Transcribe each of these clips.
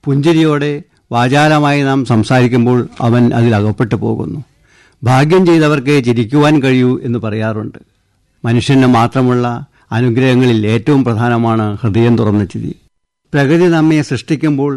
പുഞ്ചിരിയോടെ വാചാലമായി നാം സംസാരിക്കുമ്പോൾ അവൻ അതിൽ അകപ്പെട്ടു പോകുന്നു ഭാഗ്യം ചെയ്തവർക്ക് ചിരിക്കുവാൻ കഴിയൂ എന്ന് പറയാറുണ്ട് മനുഷ്യന് മാത്രമുള്ള അനുഗ്രഹങ്ങളിൽ ഏറ്റവും പ്രധാനമാണ് ഹൃദയം തുറന്ന ചിരി പ്രകൃതി നമ്മെ സൃഷ്ടിക്കുമ്പോൾ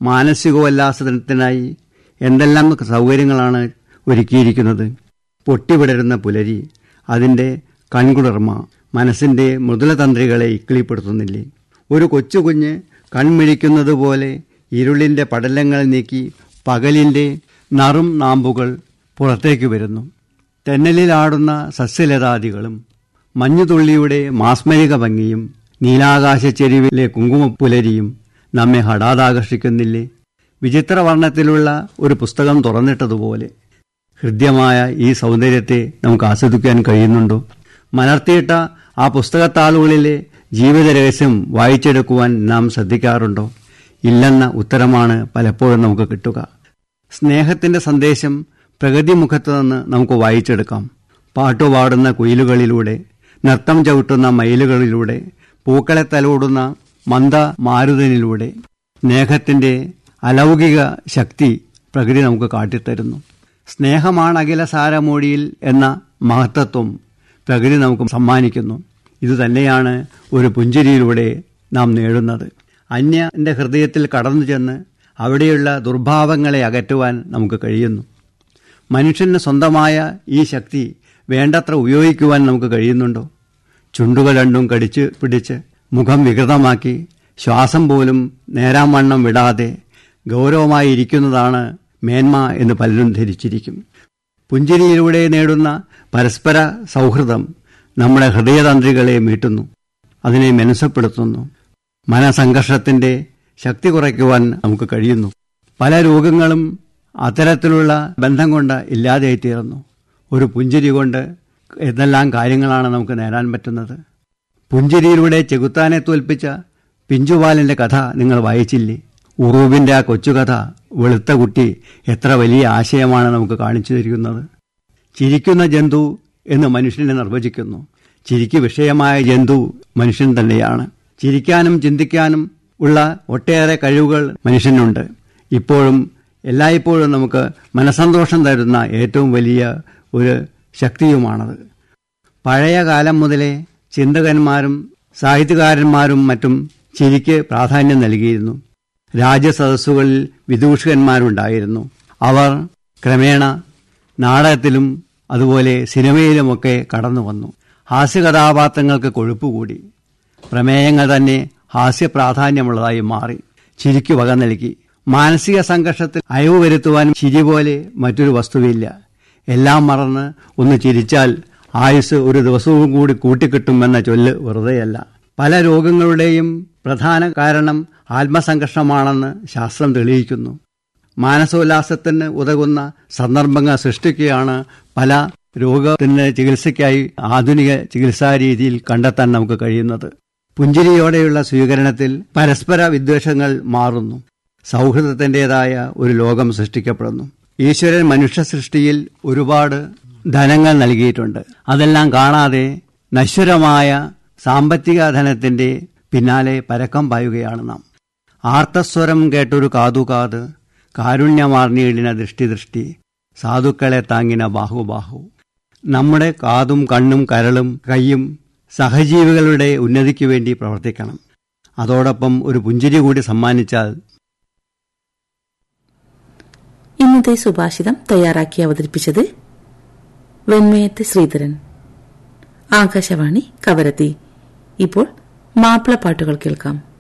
മാനസികോല്ലാസനത്തിനായി എന്തെല്ലാം സൗകര്യങ്ങളാണ് ഒരുക്കിയിരിക്കുന്നത് പൊട്ടിവിടരുന്ന പുലരി അതിൻ്റെ കൺകുളിർമ മനസ്സിൻ്റെ മൃദുലതന്ത്രികളെ ഇക്കിളിപ്പെടുത്തുന്നില്ലേ ഒരു കൊച്ചുകുഞ്ഞ് കൺമിഴിക്കുന്നത് പോലെ ഇരുളിൻ്റെ പടലങ്ങൾ നീക്കി പകലിൻ്റെ നറും നാമ്പുകൾ പുറത്തേക്ക് വരുന്നു തെന്നലിലാടുന്ന സസ്യലതാദികളും മഞ്ഞുതുള്ളിയുടെ മാസ്മരിക ഭംഗിയും നീലാകാശ ചെരുവിലെ കുങ്കുമപ്പുലരിയും നമ്മെ ഹഠാതാകർഷിക്കുന്നില്ലേ വിചിത്രവർണ്ണത്തിലുള്ള ഒരു പുസ്തകം തുറന്നിട്ടതുപോലെ ഹൃദ്യമായ ഈ സൗന്ദര്യത്തെ നമുക്ക് ആസ്വദിക്കാൻ കഴിയുന്നുണ്ടോ മലർത്തിയിട്ട ആ പുസ്തകത്താളുകളിലെ ജീവിത രഹസ്യം വായിച്ചെടുക്കുവാൻ നാം ശ്രദ്ധിക്കാറുണ്ടോ ഇല്ലെന്ന ഉത്തരമാണ് പലപ്പോഴും നമുക്ക് കിട്ടുക സ്നേഹത്തിന്റെ സന്ദേശം പ്രകൃതിമുഖത്ത് നിന്ന് നമുക്ക് വായിച്ചെടുക്കാം പാട്ടുപാടുന്ന കുയിലുകളിലൂടെ നൃത്തം ചവിട്ടുന്ന മയിലുകളിലൂടെ പൂക്കളെ തലോടുന്ന മന്ദ മാരുതനിലൂടെ സ്നേഹത്തിന്റെ അലൗകിക ശക്തി പ്രകൃതി നമുക്ക് കാട്ടിത്തരുന്നു സ്നേഹമാണ് അഖില സാരമോടിയിൽ എന്ന മഹത്തത്വം പ്രകൃതി നമുക്ക് സമ്മാനിക്കുന്നു ഇതുതന്നെയാണ് ഒരു പുഞ്ചിരിയിലൂടെ നാം നേടുന്നത് അന്യന്റെ ഹൃദയത്തിൽ കടന്നു ചെന്ന് അവിടെയുള്ള ദുർഭാവങ്ങളെ അകറ്റുവാൻ നമുക്ക് കഴിയുന്നു മനുഷ്യന് സ്വന്തമായ ഈ ശക്തി വേണ്ടത്ര ഉപയോഗിക്കുവാൻ നമുക്ക് കഴിയുന്നുണ്ടോ ചുണ്ടുകൾ രണ്ടും കടിച്ച് പിടിച്ച് മുഖം വികൃതമാക്കി ശ്വാസം പോലും നേരാമണ്ണം വിടാതെ ഗൗരവമായി ഇരിക്കുന്നതാണ് മേന്മ എന്ന് പലരും ധരിച്ചിരിക്കും പുഞ്ചിരിയിലൂടെ നേടുന്ന പരസ്പര സൗഹൃദം നമ്മുടെ ഹൃദയതന്ത്രികളെ മീട്ടുന്നു അതിനെ മെനസപ്പെടുത്തുന്നു മനസംഘർഷത്തിന്റെ ശക്തി കുറയ്ക്കുവാൻ നമുക്ക് കഴിയുന്നു പല രോഗങ്ങളും അത്തരത്തിലുള്ള ബന്ധം കൊണ്ട് ഇല്ലാതെയായിത്തീർന്നു ഒരു പുഞ്ചിരി കൊണ്ട് എന്തെല്ലാം കാര്യങ്ങളാണ് നമുക്ക് നേടാൻ പറ്റുന്നത് പുഞ്ചിരിയിലൂടെ ചെകുത്താനെ തോൽപ്പിച്ച പിഞ്ചുപാലിന്റെ കഥ നിങ്ങൾ വായിച്ചില്ലേ ഉറൂബിന്റെ ആ കൊച്ചുകഥ വെളുത്ത കുട്ടി എത്ര വലിയ ആശയമാണ് നമുക്ക് കാണിച്ചു തരിക്കുന്നത് ചിരിക്കുന്ന ജന്തു എന്ന് മനുഷ്യനെ നിർവചിക്കുന്നു ചിരിക്ക് വിഷയമായ ജന്തു മനുഷ്യൻ തന്നെയാണ് ചിരിക്കാനും ചിന്തിക്കാനും ഉള്ള ഒട്ടേറെ കഴിവുകൾ മനുഷ്യനുണ്ട് ഇപ്പോഴും എല്ലായ്പ്പോഴും നമുക്ക് മനസന്തോഷം തരുന്ന ഏറ്റവും വലിയ ഒരു ശക്തിയുമാണത് പഴയ കാലം മുതലേ ചിന്തകന്മാരും സാഹിത്യകാരന്മാരും മറ്റും ചിരിക്ക് പ്രാധാന്യം നൽകിയിരുന്നു രാജ്യസദസ്സുകളിൽ വിദൂഷകന്മാരുണ്ടായിരുന്നു അവർ ക്രമേണ നാടകത്തിലും അതുപോലെ സിനിമയിലുമൊക്കെ കടന്നു വന്നു ഹാസ്യകഥാപാത്രങ്ങൾക്ക് കൊഴുപ്പുകൂടി പ്രമേയങ്ങൾ തന്നെ ഹാസ്യ പ്രാധാന്യമുള്ളതായി മാറി ചിരിക്ക് വക നൽകി മാനസിക സംഘർഷത്തിൽ അയവ് വരുത്തുവാൻ ചിരി പോലെ മറ്റൊരു വസ്തുവില്ല എല്ലാം മറന്ന് ഒന്ന് ചിരിച്ചാൽ ആയുസ് ഒരു ദിവസവും കൂടി കൂട്ടിക്കിട്ടുമെന്ന ചൊല്ല് വെറുതെയല്ല പല രോഗങ്ങളുടെയും പ്രധാന കാരണം ആത്മസംഘർഷമാണെന്ന് ശാസ്ത്രം തെളിയിക്കുന്നു മാനസോല്ലാസത്തിന് ഉതകുന്ന സന്ദർഭങ്ങൾ സൃഷ്ടിക്കുകയാണ് പല രോഗത്തിന് ചികിത്സയ്ക്കായി ആധുനിക ചികിത്സാ രീതിയിൽ കണ്ടെത്താൻ നമുക്ക് കഴിയുന്നത് പുഞ്ചിരിയോടെയുള്ള സ്വീകരണത്തിൽ പരസ്പര വിദ്വേഷങ്ങൾ മാറുന്നു സൗഹൃദത്തിൻ്റെതായ ഒരു ലോകം സൃഷ്ടിക്കപ്പെടുന്നു ഈശ്വരൻ മനുഷ്യ സൃഷ്ടിയിൽ ഒരുപാട് ധനങ്ങൾ നൽകിയിട്ടുണ്ട് അതെല്ലാം കാണാതെ നശ്വരമായ സാമ്പത്തിക ധനത്തിന്റെ പിന്നാലെ പരക്കം പായുകയാണ് നാം ആർത്തസ്വരം കേട്ടൊരു കാതുകാത് കാരുണ്യമാർന്നീടിന ദൃഷ്ടി ദൃഷ്ടി സാധുക്കളെ താങ്ങിന ബാഹുബാഹു നമ്മുടെ കാതും കണ്ണും കരളും കൈയും സഹജീവികളുടെ ഉന്നതിക്ക് വേണ്ടി പ്രവർത്തിക്കണം അതോടൊപ്പം ഒരു പുഞ്ചിരി കൂടി സമ്മാനിച്ചാൽ ഇന്നത്തെ സുഭാഷിതം തയ്യാറാക്കി അവതരിപ്പിച്ചത് വെൺമയത്ത് ശ്രീധരൻ ആകാശവാണി കവരത്തി ഇപ്പോൾ മാപ്പിളപ്പാട്ടുകൾ കേൾക്കാം